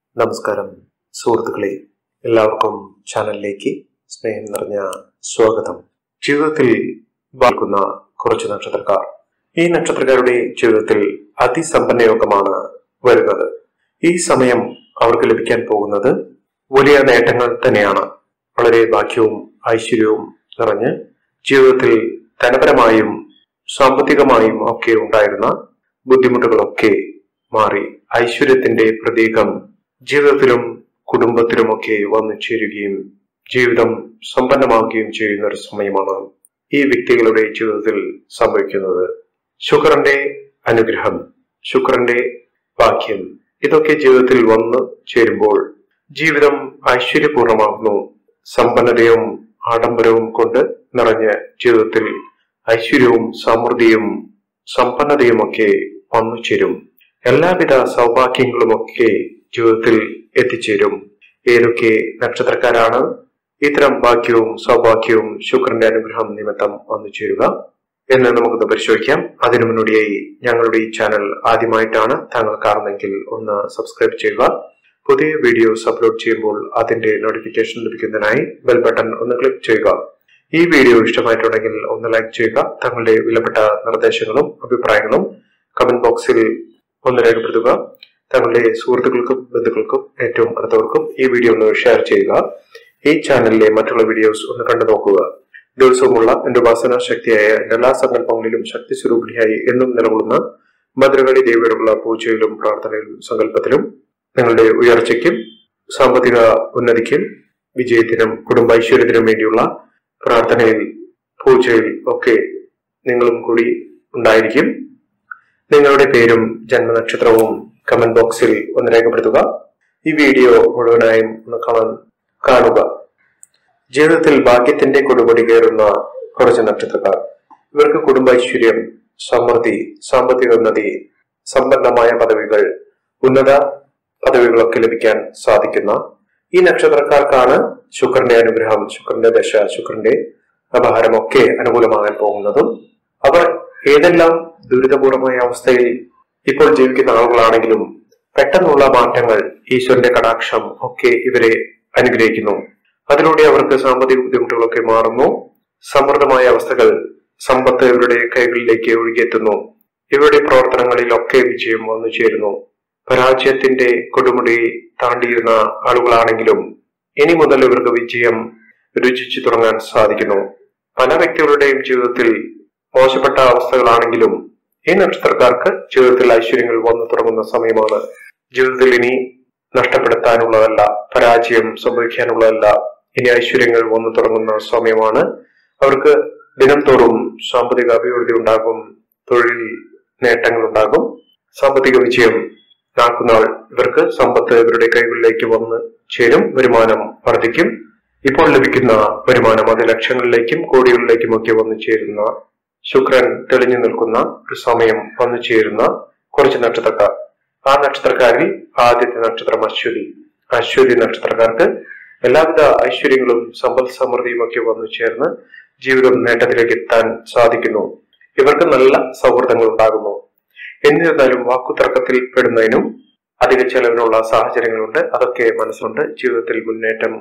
നമസ്കാരം സുഹൃത്തുക്കളെ എല്ലാവർക്കും ചാനലിലേക്ക് സ്നേഹം നിറഞ്ഞ സ്വാഗതം ജീവിതത്തിൽ വായിക്കുന്ന കുറച്ച് നക്ഷത്രക്കാർ ഈ നക്ഷത്രക്കാരുടെ ജീവിതത്തിൽ അതിസമ്പന്നയോഗമാണ് വരുന്നത് ഈ സമയം അവർക്ക് ലഭിക്കാൻ പോകുന്നത് വലിയ നേട്ടങ്ങൾ തന്നെയാണ് വളരെ ഭാഗ്യവും ഐശ്വര്യവും നിറഞ്ഞ് ജീവിതത്തിൽ ധനപരമായും സാമ്പത്തികമായും ഒക്കെ ഉണ്ടായിരുന്ന ബുദ്ധിമുട്ടുകളൊക്കെ മാറി ഐശ്വര്യത്തിന്റെ പ്രതീകം ജീവിതത്തിലും കുടുംബത്തിലുമൊക്കെ വന്നു ചേരുകയും ജീവിതം സമ്പന്നമാവുകയും ചെയ്യുന്ന ഒരു സമയമാണ് ഈ വ്യക്തികളുടെ ജീവിതത്തിൽ സംഭവിക്കുന്നത് ശുക്രന്റെ അനുഗ്രഹം ശുക്രന്റെ ഭാഗ്യം ഇതൊക്കെ ജീവിതത്തിൽ വന്നു ചേരുമ്പോൾ ജീവിതം ഐശ്വര്യപൂർണമാകുന്നു സമ്പന്നതയും ആഡംബരവും കൊണ്ട് നിറഞ്ഞ ജീവിതത്തിൽ ഐശ്വര്യവും സമൃദ്ധിയും സമ്പന്നതയുമൊക്കെ വന്നു ചേരും എല്ലാവിധ സൗഭാഗ്യങ്ങളുമൊക്കെ ജീവിതത്തിൽ എത്തിച്ചേരും ഏതൊക്കെ നക്ഷത്രക്കാരാണ് ഇത്തരം ഭാഗ്യവും സൗഭാഗ്യവും ശുക്രന്റെ അനുഗ്രഹം നിമിത്തം വന്നു ചേരുക എന്ന് നമുക്കൊന്ന് പരിശോധിക്കാം അതിനു മുന്നോടിയായി ഞങ്ങളുടെ ഈ ചാനൽ ആദ്യമായിട്ടാണ് താങ്കൾ കാണുന്നെങ്കിൽ ഒന്ന് സബ്സ്ക്രൈബ് ചെയ്യുക പുതിയ വീഡിയോസ് അപ്ലോഡ് ചെയ്യുമ്പോൾ അതിന്റെ നോട്ടിഫിക്കേഷൻ ലഭിക്കുന്നതിനായി ബെൽ ബട്ടൺ ഒന്ന് ക്ലിക്ക് ചെയ്യുക ഈ വീഡിയോ ഇഷ്ടമായിട്ടുണ്ടെങ്കിൽ ഒന്ന് ലൈക്ക് ചെയ്യുക തങ്ങളുടെ വിലപ്പെട്ട നിർദ്ദേശങ്ങളും അഭിപ്രായങ്ങളും കമന്റ് ബോക്സിൽ ഒന്ന് രേഖപ്പെടുത്തുക തങ്ങളുടെ സുഹൃത്തുക്കൾക്കും ബന്ധുക്കൾക്കും ഏറ്റവും അടുത്തവർക്കും ഈ വീഡിയോ ഒന്ന് ഷെയർ ചെയ്യുക ഈ ചാനലിലെ മറ്റുള്ള വീഡിയോസ് ഒന്ന് കണ്ടു നോക്കുക ദിവസവുമുള്ള എന്റെ ഉപാസന ശക്തിയായ എല്ലാ സങ്കല്പങ്ങളിലും ശക്തി സ്വരൂപിണിയായി എന്നും നിലകൊള്ളുന്ന ഭദ്രകാളി ദേവിയോടുള്ള പൂജയിലും പ്രാർത്ഥനയിലും സങ്കല്പത്തിലും നിങ്ങളുടെ ഉയർച്ചയ്ക്കും സാമ്പത്തിക ഉന്നതിക്കും വിജയത്തിനും കുടുംബൈശ്വര്യത്തിനും വേണ്ടിയുള്ള പ്രാർത്ഥനയിൽ പൂജയിൽ ഒക്കെ നിങ്ങളും കൂടി ഉണ്ടായിരിക്കും നിങ്ങളുടെ പേരും ജന്മനക്ഷത്രവും കമന്റ് ബോക്സിൽ ഒന്ന് രേഖപ്പെടുത്തുക ഈ വീഡിയോ മുഴുവനായും ഒന്ന് കാണാൻ കാണുക ജീവിതത്തിൽ ഭാഗ്യത്തിന്റെ കൊടുമുടി കയറുന്ന കുറച്ച് നക്ഷത്രക്കാർ ഇവർക്ക് കുടുംബൈശ്വര്യം സമൃദ്ധി സാമ്പത്തിക ഉന്നതി സമ്പന്നമായ പദവികൾ ഉന്നത പദവികളൊക്കെ ലഭിക്കാൻ സാധിക്കുന്ന ഈ നക്ഷത്രക്കാർക്കാണ് ശുക്രന്റെ അനുഗ്രഹം ശുക്രന്റെ ദശ ശുക്രന്റെ അപഹാരമൊക്കെ അനുകൂലമാകാൻ പോകുന്നതും അവർ ഏതെല്ലാം ദുരിതപൂർണമായ അവസ്ഥയിൽ ഇപ്പോൾ ജീവിക്കുന്ന ആളുകളാണെങ്കിലും പെട്ടെന്നുള്ള മാറ്റങ്ങൾ ഈശ്വരന്റെ കടാക്ഷം ഒക്കെ ഇവരെ അനുഗ്രഹിക്കുന്നു അതിലൂടെ അവർക്ക് സാമ്പത്തിക ബുദ്ധിമുട്ടുകളൊക്കെ മാറുന്നു സമൃദ്ധമായ അവസ്ഥകൾ സമ്പത്ത് ഇവരുടെ കൈകളിലേക്ക് ഒഴുകിയെത്തുന്നു ഇവരുടെ പ്രവർത്തനങ്ങളിലൊക്കെ വിജയം വന്നു ചേരുന്നു പരാജയത്തിന്റെ കൊടുമുടി താണ്ടിയിരുന്ന ആളുകളാണെങ്കിലും ഇനി മുതൽ ഇവർക്ക് വിജയം രുചിച്ചു തുടങ്ങാൻ സാധിക്കുന്നു പല വ്യക്തികളുടെയും ജീവിതത്തിൽ മോശപ്പെട്ട അവസ്ഥകളാണെങ്കിലും ഈ നക്ഷത്രക്കാർക്ക് ജീവിതത്തിൽ ഐശ്വര്യങ്ങൾ വന്നു തുടങ്ങുന്ന സമയമാണ് ജീവിതത്തിൽ ഇനി നഷ്ടപ്പെടുത്താനുള്ളതല്ല പരാജയം സംഭവിക്കാനുള്ളതല്ല ഇനി ഐശ്വര്യങ്ങൾ വന്നു തുടങ്ങുന്ന സമയമാണ് അവർക്ക് ദിനം തോറും സാമ്പത്തിക അഭിവൃദ്ധി ഉണ്ടാകും തൊഴിൽ നേട്ടങ്ങൾ ഉണ്ടാകും സാമ്പത്തിക വിജയം നാൾക്കുനാൾ ഇവർക്ക് സമ്പത്ത് ഇവരുടെ കൈകളിലേക്ക് വന്ന് ചേരും വരുമാനം വർദ്ധിക്കും ഇപ്പോൾ ലഭിക്കുന്ന വരുമാനം അത് ലക്ഷങ്ങളിലേക്കും കോടികളിലേക്കും ഒക്കെ വന്നു ചേരുന്ന ശുക്രൻ തെളിഞ്ഞു നിൽക്കുന്ന ഒരു സമയം വന്നു ചേരുന്ന കുറച്ച് നക്ഷത്രക്കാർ ആ നക്ഷത്രക്കാരിൽ ആദ്യത്തെ നക്ഷത്രം അശ്വതി അശ്വതി നക്ഷത്രക്കാർക്ക് എല്ലാവിധ ഐശ്വര്യങ്ങളും സമ്പൽ സമൃദ്ധിയും ഒക്കെ വന്നു ചേർന്ന് ജീവിതം നേട്ടത്തിലേക്ക് എത്താൻ സാധിക്കുന്നു ഇവർക്ക് നല്ല സൗഹൃദങ്ങൾ ഉണ്ടാകുന്നു എന്നിരുന്നാലും വാക്കുതർക്കത്തിൽ പെടുന്നതിനും അധിക ചെലവിനുള്ള സാഹചര്യങ്ങളുണ്ട് അതൊക്കെ മനസ്സിലുണ്ട് ജീവിതത്തിൽ മുന്നേറ്റം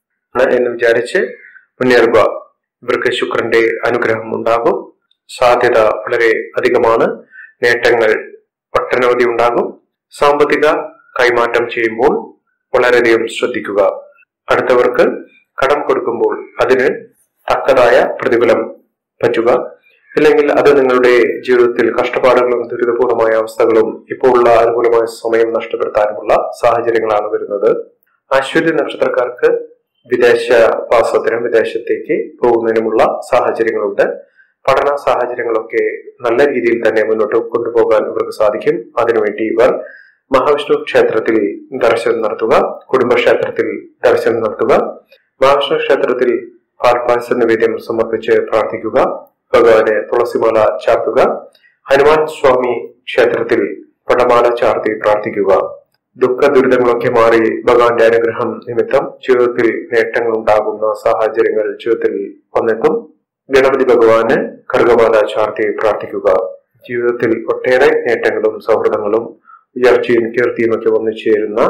എന്ന് വിചാരിച്ച് മുന്നേറുക ഇവർക്ക് ശുക്രന്റെ അനുഗ്രഹം ഉണ്ടാകും സാധ്യത വളരെ അധികമാണ് നേട്ടങ്ങൾ ഒട്ടനവധി ഉണ്ടാകും സാമ്പത്തിക കൈമാറ്റം ചെയ്യുമ്പോൾ വളരെയധികം ശ്രദ്ധിക്കുക അടുത്തവർക്ക് കടം കൊടുക്കുമ്പോൾ അതിന് തക്കതായ പ്രതിഫലം പറ്റുക അല്ലെങ്കിൽ അത് നിങ്ങളുടെ ജീവിതത്തിൽ കഷ്ടപ്പാടുകളും ദുരിതപൂർണമായ അവസ്ഥകളും ഇപ്പോഴുള്ള അനുകൂലമായ സമയം നഷ്ടപ്പെടുത്താനുമുള്ള സാഹചര്യങ്ങളാണ് വരുന്നത് അശ്വതി നക്ഷത്രക്കാർക്ക് വിദേശ വാസത്തിനും വിദേശത്തേക്ക് പോകുന്നതിനുമുള്ള സാഹചര്യങ്ങളുണ്ട് പഠന സാഹചര്യങ്ങളൊക്കെ നല്ല രീതിയിൽ തന്നെ മുന്നോട്ട് കൊണ്ടുപോകാൻ ഇവർക്ക് സാധിക്കും അതിനുവേണ്ടി ഇവർ മഹാവിഷ്ണു ക്ഷേത്രത്തിൽ ദർശനം നടത്തുക കുടുംബക്ഷേത്രത്തിൽ ദർശനം നടത്തുക മഹാവിഷ്ണു ക്ഷേത്രത്തിൽ പാൽപായസ നിവേദ്യം സമർപ്പിച്ച് പ്രാർത്ഥിക്കുക ഭഗവാന് തുളസിമാല ചാർത്തുക ഹനുമാൻ സ്വാമി ക്ഷേത്രത്തിൽ പടമാല ചാർത്തി പ്രാർത്ഥിക്കുക ദുഃഖ ദുരിതങ്ങളൊക്കെ മാറി ഭഗവാന്റെ അനുഗ്രഹം നിമിത്തം ജീവിതത്തിൽ നേട്ടങ്ങൾ ഉണ്ടാകുന്ന സാഹചര്യങ്ങൾ ജീവിതത്തിൽ വന്നെത്തും ഗണപതി ഭഗവാന് കർഗമാല ചാർത്തി പ്രാർത്ഥിക്കുക ജീവിതത്തിൽ ഒട്ടേറെ നേട്ടങ്ങളും സൗഹൃദങ്ങളും ഉയർച്ചയും കീർത്തിയും ഒക്കെ വന്നു ചേരുന്ന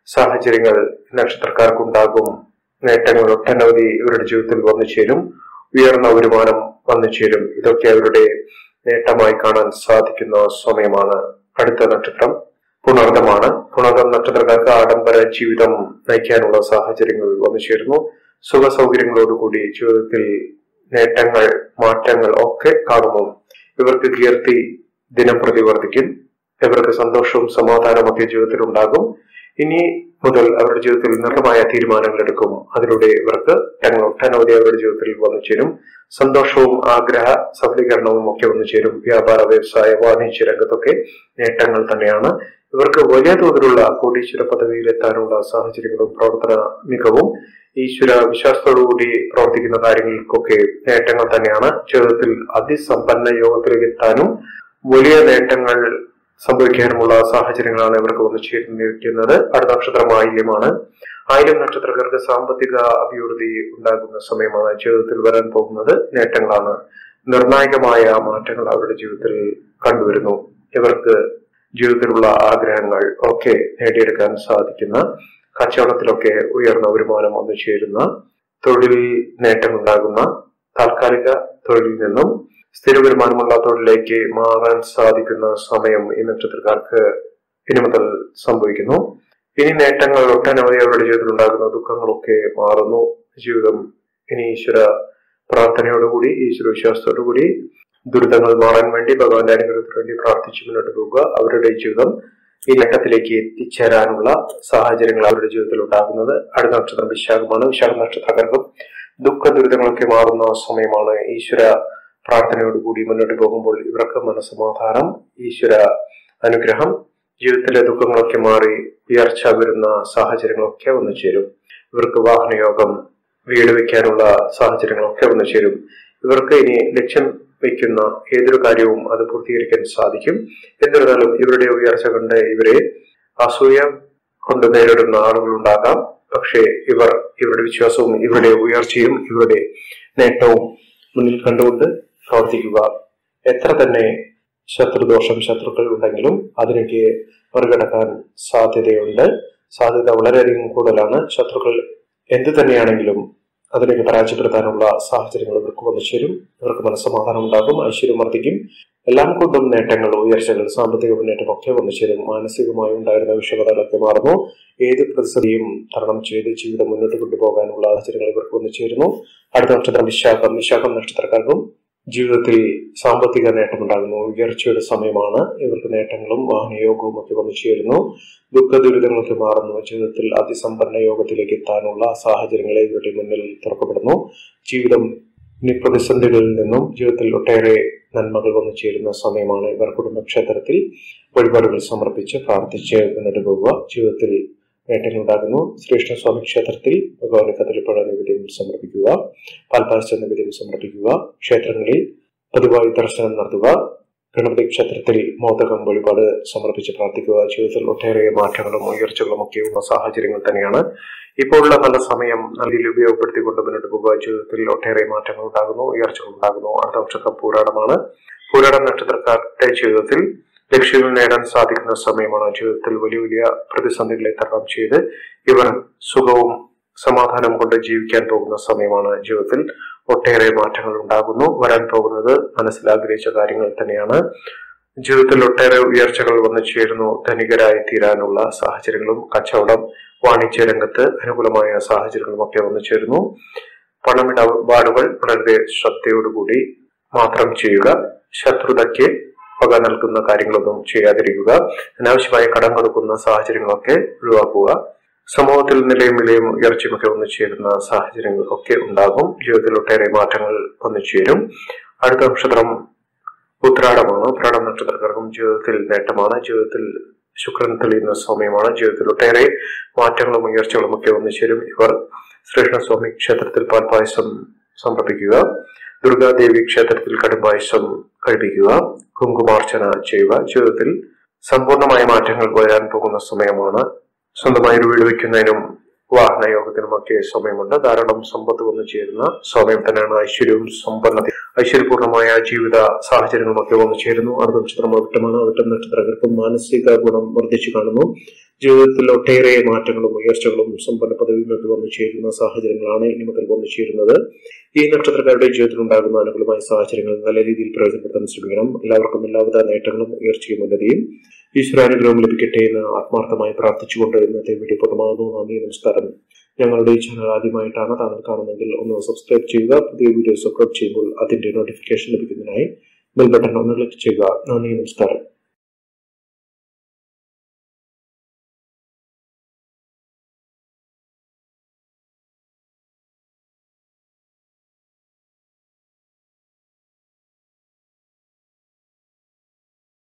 സാഹചര്യങ്ങൾ നക്ഷത്രക്കാർക്കുണ്ടാകും നേട്ടങ്ങൾ ഒട്ടനവധി ഇവരുടെ ജീവിതത്തിൽ വന്നു ചേരും ഉയർന്ന വരുമാനം വന്നു ചേരും ഇതൊക്കെ അവരുടെ നേട്ടമായി കാണാൻ സാധിക്കുന്ന സമയമാണ് അടുത്ത നക്ഷത്രം പുണർദമാണ് പുണർദം നക്ഷത്രക്കാർക്ക് ആഡംബര ജീവിതം നയിക്കാനുള്ള സാഹചര്യങ്ങൾ വന്നു ചേരുന്നു സുഖ സൗകര്യങ്ങളോടുകൂടി ജീവിതത്തിൽ നേട്ടങ്ങൾ മാറ്റങ്ങൾ ഒക്കെ കാണുന്നു ഇവർക്ക് കീർത്തി ദിനം പ്രതി വർദ്ധിക്കും ഇവർക്ക് സന്തോഷവും സമാധാനവും ഒക്കെ ജീവിതത്തിൽ ഉണ്ടാകും ഇനി മുതൽ അവരുടെ ജീവിതത്തിൽ നിർണമായ തീരുമാനങ്ങൾ എടുക്കും അതിലൂടെ ഇവർക്ക് ഞങ്ങൾ ഒട്ടനവധി അവരുടെ ജീവിതത്തിൽ വന്നു ചേരും സന്തോഷവും ആഗ്രഹ സഫലീകരണവും ഒക്കെ വന്നു ചേരും വ്യാപാര വ്യവസായ വാണിജ്യ രംഗത്തൊക്കെ നേട്ടങ്ങൾ തന്നെയാണ് ഇവർക്ക് വലിയ തോതിലുള്ള കോടീശ്വര പദവിയിലെത്താനുള്ള സാഹചര്യങ്ങളും പ്രവർത്തന മികവും ഈശ്വര വിശ്വാസത്തോടുകൂടി പ്രവർത്തിക്കുന്ന കാര്യങ്ങൾക്കൊക്കെ നേട്ടങ്ങൾ തന്നെയാണ് ജീവിതത്തിൽ അതിസമ്പന്ന യോഗത്തിലേക്ക് എത്താനും വലിയ നേട്ടങ്ങൾ സംഭവിക്കാനുമുള്ള സാഹചര്യങ്ങളാണ് ഇവർക്ക് വന്നു ചേർന്നിരിക്കുന്നത് അടുത്ത നക്ഷത്രം ആയില്യമാണ് ആയിരം നക്ഷത്രക്കാർക്ക് സാമ്പത്തിക അഭിവൃദ്ധി ഉണ്ടാകുന്ന സമയമാണ് ജീവിതത്തിൽ വരാൻ പോകുന്നത് നേട്ടങ്ങളാണ് നിർണായകമായ മാറ്റങ്ങൾ അവരുടെ ജീവിതത്തിൽ കണ്ടുവരുന്നു ഇവർക്ക് ജീവിതത്തിലുള്ള ആഗ്രഹങ്ങൾ ഒക്കെ നേടിയെടുക്കാൻ സാധിക്കുന്ന കച്ചവടത്തിലൊക്കെ ഉയർന്ന വരുമാനം വന്നു ചേരുന്ന തൊഴിൽ നേട്ടമുണ്ടാകുന്ന താൽക്കാലിക തൊഴിലിൽ നിന്നും സ്ഥിര വരുമാനമുള്ള തൊഴിലിലേക്ക് മാറാൻ സാധിക്കുന്ന സമയം ഈ നക്ഷത്രക്കാർക്ക് ഇനി മുതൽ സംഭവിക്കുന്നു ഇനി നേട്ടങ്ങൾ ഒട്ടനവധി അവരുടെ ജീവിതത്തിൽ ഉണ്ടാകുന്ന ദുഃഖങ്ങളൊക്കെ മാറുന്നു ജീവിതം ഇനി ഈശ്വര പ്രാർത്ഥനയോടുകൂടി ഈശ്വര വിശ്വാസത്തോടുകൂടി ദുരിതങ്ങൾ മാറാൻ വേണ്ടി ഭഗവാന്റെ അനുഗ്രഹത്തിന് വേണ്ടി പ്രാർത്ഥിച്ചു മുന്നോട്ട് പോവുക അവരുടെ ജീവിതം ഈ നേട്ടത്തിലേക്ക് എത്തിച്ചേരാനുള്ള സാഹചര്യങ്ങൾ അവരുടെ ജീവിതത്തിൽ ഉണ്ടാകുന്നത് അടുത്ത നക്ഷത്രം വിശാഖമാണ് വിശാഖ നക്ഷത്രക്കാർക്കും ദുഃഖ ദുരിതങ്ങളൊക്കെ മാറുന്ന സമയമാണ് ഈശ്വര പ്രാർത്ഥനയോടുകൂടി മുന്നോട്ട് പോകുമ്പോൾ ഇവർക്ക് മനസമാധാനം ഈശ്വര അനുഗ്രഹം ജീവിതത്തിലെ ദുഃഖങ്ങളൊക്കെ മാറി ഉയർച്ച വരുന്ന സാഹചര്യങ്ങളൊക്കെ വന്നു ചേരും ഇവർക്ക് വാഹനയോഗം വീട് വെക്കാനുള്ള സാഹചര്യങ്ങളൊക്കെ വന്നു ചേരും ഇവർക്ക് ഇനി ലക്ഷ്യം വയ്ക്കുന്ന ഏതൊരു കാര്യവും അത് പൂർത്തീകരിക്കാൻ സാധിക്കും എന്നിരുന്നാലും ഇവരുടെ ഉയർച്ച കണ്ട് ഇവരെ അസൂയ കൊണ്ട് നേരിടുന്ന ആളുകളുണ്ടാകാം പക്ഷേ ഇവർ ഇവരുടെ വിശ്വാസവും ഇവരുടെ ഉയർച്ചയും ഇവരുടെ നേട്ടവും മുന്നിൽ കണ്ടുകൊണ്ട് പ്രവർത്തിക്കുക എത്ര തന്നെ ശത്രുദോഷം ശത്രുക്കൾ ഉണ്ടെങ്കിലും അതിനൊക്കെ മറികടക്കാൻ സാധ്യതയുണ്ട് സാധ്യത വളരെയധികം കൂടുതലാണ് ശത്രുക്കൾ എന്ത് തന്നെയാണെങ്കിലും അതിലേക്ക് പരാജയപ്പെടുത്താനുള്ള സാഹചര്യങ്ങൾ ഇവർക്ക് വന്നു ചേരും ഇവർക്ക് മനസ്സമാധാനം ഉണ്ടാകും ഐശ്വര്യം വർദ്ധിക്കും എല്ലാം കൊണ്ടും നേട്ടങ്ങൾ ഉയർച്ചകൾ സാമ്പത്തിക മുന്നേറ്റം ഒക്കെ വന്നു ചേരും മാനസികമായി ഉണ്ടായിരുന്ന വിഷമതകളൊക്കെ മാറുന്നു ഏത് പ്രതിസന്ധിയും തരണം ചെയ്ത് ജീവിതം മുന്നോട്ട് കൊണ്ടുപോകാനുള്ള സാഹചര്യങ്ങൾ ഇവർക്ക് വന്നു ചേരുന്നു അടുത്ത നക്ഷത്രം വിശാഖം വിശാഖം നക്ഷത്രക്കാർക്കും ജീവിതത്തിൽ സാമ്പത്തിക നേട്ടമുണ്ടാകുന്നു ഉയർച്ചയുടെ സമയമാണ് ഇവർക്ക് നേട്ടങ്ങളും വാഹനയോഗവും ഒക്കെ വന്നു ചേരുന്നു ദുഃഖ ദുരിതങ്ങളൊക്കെ മാറുന്നു ജീവിതത്തിൽ അതിസമ്പന്ന യോഗത്തിലേക്ക് എത്താനുള്ള സാഹചര്യങ്ങളെ ഇവരുടെ മുന്നിൽ തുറക്കപ്പെടുന്നു ജീവിതം ഇനി പ്രതിസന്ധികളിൽ നിന്നും ജീവിതത്തിൽ ഒട്ടേറെ നന്മകൾ വന്നു ചേരുന്ന സമയമാണ് ഇവർ കുടുംബക്ഷേത്രത്തിൽ വഴിപാടുകൾ സമർപ്പിച്ച് പ്രാർത്ഥിച്ച് മുന്നോട്ട് പോവുക ജീവിതത്തിൽ നേട്ടങ്ങളുണ്ടാകുന്നു ശ്രീകൃഷ്ണസ്വാമി ക്ഷേത്രത്തിൽ ഭഗവാന് കദളിപ്പഴ നിവേദ്യം സമർപ്പിക്കുക പാൽപായസ നിവേദ്യം സമർപ്പിക്കുക ക്ഷേത്രങ്ങളിൽ പതിവായി ദർശനം നടത്തുക ഗണപതി ക്ഷേത്രത്തിൽ മോദകം വഴിപാട് സമർപ്പിച്ച് പ്രാർത്ഥിക്കുക ജീവിതത്തിൽ ഒട്ടേറെ മാറ്റങ്ങളും ഉയർച്ചകളും ഒക്കെയുള്ള സാഹചര്യങ്ങൾ തന്നെയാണ് ഇപ്പോഴുള്ള നല്ല സമയം നല്ല രീതിയിൽ ഉപയോഗപ്പെടുത്തിക്കൊണ്ട് മുന്നോട്ട് പോകുക ജീവിതത്തിൽ ഒട്ടേറെ മാറ്റങ്ങൾ ഉണ്ടാകുന്നു ഉയർച്ചകൾ ഉണ്ടാകുന്നു അടുത്ത നക്ഷത്രം പൂരാടമാണ് പൂരാടം നക്ഷത്രക്കാരുടെ ജീവിതത്തിൽ ലക്ഷ്യങ്ങൾ നേടാൻ സാധിക്കുന്ന സമയമാണ് ജീവിതത്തിൽ വലിയ വലിയ പ്രതിസന്ധികളെ തരണം ചെയ്ത് ഇവർ സുഖവും സമാധാനം കൊണ്ട് ജീവിക്കാൻ പോകുന്ന സമയമാണ് ജീവിതത്തിൽ ഒട്ടേറെ മാറ്റങ്ങൾ ഉണ്ടാകുന്നു വരാൻ പോകുന്നത് മനസ്സിൽ ആഗ്രഹിച്ച കാര്യങ്ങൾ തന്നെയാണ് ജീവിതത്തിൽ ഒട്ടേറെ ഉയർച്ചകൾ വന്നു ചേരുന്നു ധനികരായി തീരാനുള്ള സാഹചര്യങ്ങളും കച്ചവടം വാണിജ്യ രംഗത്ത് അനുകൂലമായ സാഹചര്യങ്ങളും ഒക്കെ വന്നു ചേരുന്നു പണമിടപാടുകൾ വളരെ ശ്രദ്ധയോടുകൂടി മാത്രം ചെയ്യുക ശത്രുതയ്ക്ക് വക നൽകുന്ന കാര്യങ്ങളൊന്നും ചെയ്യാതിരിക്കുക അനാവശ്യമായ കടം കൊടുക്കുന്ന സാഹചര്യങ്ങളൊക്കെ ഒഴിവാക്കുക സമൂഹത്തിൽ നിലയും വിലയും ഉയർച്ചയുമൊക്കെ വന്നു ചേരുന്ന സാഹചര്യങ്ങൾ ഒക്കെ ഉണ്ടാകും ജീവിതത്തിൽ ഒട്ടേറെ മാറ്റങ്ങൾ വന്നു ചേരും അടുത്ത നക്ഷത്രം ഉത്രാടമാണ് ഉത്രാടം നക്ഷത്രക്കാർക്കും ജീവിതത്തിൽ നേട്ടമാണ് ജീവിതത്തിൽ ശുക്രൻ തെളിയുന്ന സമയമാണ് ജീവിതത്തിൽ ഒട്ടേറെ മാറ്റങ്ങളും ഉയർച്ചകളും ഒക്കെ വന്നു ചേരും ഇവർ ശ്രീകൃഷ്ണസ്വാമി ക്ഷേത്രത്തിൽ പാൽപായസം സമർപ്പിക്കുക ദുർഗാദേവി ക്ഷേത്രത്തിൽ കടുംപായസം കഴിപ്പിക്കുക കുങ്കുമാർച്ചന ചെയ്യുക ജീവിതത്തിൽ സമ്പൂർണമായ മാറ്റങ്ങൾ വരാൻ പോകുന്ന സമയമാണ് സ്വന്തമായി ഒരു വീട് വെക്കുന്നതിനും വാഹനയോഗത്തിനുമൊക്കെ സമയമുണ്ട് ധാരാളം സമ്പത്ത് വന്നു ചേരുന്ന സമയം തന്നെയാണ് ഐശ്വര്യവും സമ്പന്നത ഐശ്വര്യപൂർണമായ ജീവിത സാഹചര്യങ്ങളുമൊക്കെ വന്നു ചേരുന്നു അടുത്ത നക്ഷത്രം അവിട്ടമാണ് അവിട്ടം നക്ഷത്രങ്ങൾക്കും മാനസിക ഗുണം വർദ്ധിച്ചു കാണുന്നു ജീവിതത്തിൽ ഒട്ടേറെ മാറ്റങ്ങളും ഉയർച്ചകളും സമ്പന്ന പദവിയുമൊക്കെ വന്നു ചേരുന്ന സാഹചര്യങ്ങളാണ് ഇനി മുതൽ വന്നു ചേരുന്നത് ഈ നക്ഷത്രക്കാരുടെ ജീവിതത്തിൽ ഉണ്ടാകുന്ന അനുകൂലമായ സാഹചര്യങ്ങൾ നല്ല രീതിയിൽ പ്രയോജനപ്പെടുത്താൻ ശ്രമിക്കണം എല്ലാവർക്കും എല്ലാവിധ നേട്ടങ്ങളും ഉയർച്ചയും ഉന്നതിയും ഈശ്വരാനുഗ്രഹം ലഭിക്കട്ടെ എന്ന് ആത്മാർത്ഥമായി പ്രാർത്ഥിച്ചുകൊണ്ട് ഇന്നത്തെ വീഡിയോ പൂർണ്ണമാകുന്നു നന്ദി നമസ്കാരം ഞങ്ങളുടെ ഈ ചാനൽ ആദ്യമായിട്ടാണ് താങ്കൾ കാണുന്നതെങ്കിൽ ഒന്ന് സബ്സ്ക്രൈബ് ചെയ്യുക പുതിയ വീഡിയോസ് അപ്ലോഡ് ചെയ്യുമ്പോൾ അതിന്റെ നോട്ടിഫിക്കേഷൻ ലഭിക്കുന്നതിനായി ബെൽ ബട്ടൺ ഒന്ന് ക്ലിക്ക് ചെയ്യുക നന്ദി നമസ്കാരം